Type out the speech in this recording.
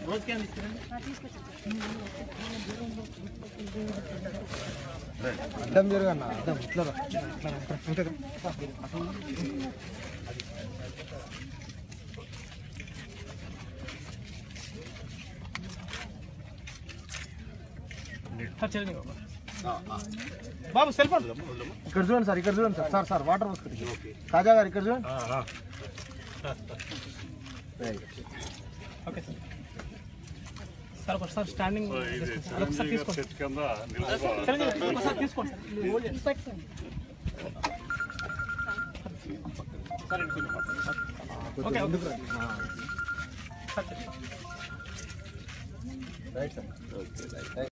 రోజుకి ఎంత ఇస్తారండి అడ్డం జరగన్న అడ్డం ఇట్లా రా. ఇట్లా రా. ఇంకా రా. బాబు సెల్ ఫోన్ ఇక్కడ చూడండి సార్ ఇక్కడ చూడండి సార్ సార్ సార్ వాటర్ వస్తుంది కాజా గారు ఇక్కడ చూడండి ఓకే సార్ సార్ ఒకసారి స్టాండింగ్ ఒకసారి తీసుకోండి చెట్టు కింద నిలబడి చిరంజీవి ఒకసారి తీసుకోండి సార్ ఇది hold చేయండి. సార్ ఇటు కొంచెం పక్కన. Okay okay sir right sir